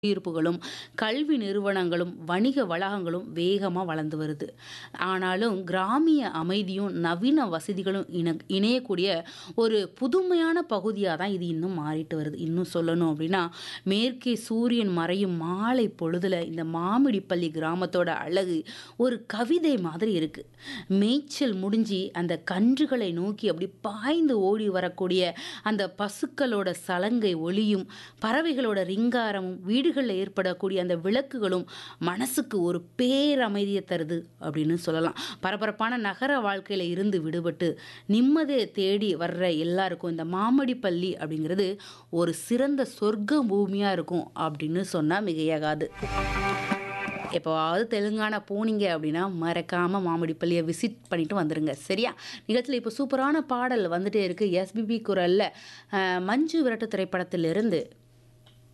குடியிருப்புகளும், கல்வி நிறுவனங்களும், வணிக வளாகங்களும் வேகமா வளர்ந்து வருது. ஆனாலும் கிராமிய அமைதியும், நவீன வசதிகளும் இண இணையக்கூடிய ஒரு புதுமையான பகுதியா தான் இது இன்னும் மாறிட்டு வருது. இன்னும் சொல்லணும் அப்டின்னா, மேற்கே சூரியன் மறையும் மாலை பொழுதுல இந்த மாமிடிப்பள்ளி கிராமத்தோட அழகு ஒரு கவிதை மாதிரி இருக்கு. மேய்ச்சல் முடிஞ்சு அந்த கன்றுகளை நோக்கி அப்டி பாய்ந்து ஓடி வரக்கூடிய அந்த பசுக்களோட சலங்கை ஒலியும், பறவைகளோட ரிங்காரமும், வீடுகள்ல ஏற்படக்கூடிய அந்த விளக்குகளும் மனசுக்கு ஒரு பேரமைதிய தருது அப்டின்னு சொல்லலாம். பரபரப்பான நகர வாழ்க்கையில இருந்து விடுபட்டு, நிம்மதிய தேடி வர்ற எல்லாருக்கும் இந்த மாமிடிப்பள்ளி அப்டிங்கிறது ஒரு சிறந்த சொர்க்க பூமியா இருக்கும் அப்டின்னு சொன்னா மிகையாகாது. எப்பவாவது தெலுங்கானா போனீங்க அப்டின்னா, மறக்காம மாமிடிப்பள்ளிய விசிட் பண்ணிட்டு வந்துருங்க. சரியா? நிகழ்ச்சியில இப்போ சூப்பரான பாடல் வந்துட்டே இருக்கு. எஸ்பிபி குரல்ல அ மஞ்சு விரட்டு திரைப்படத்திலிருந்து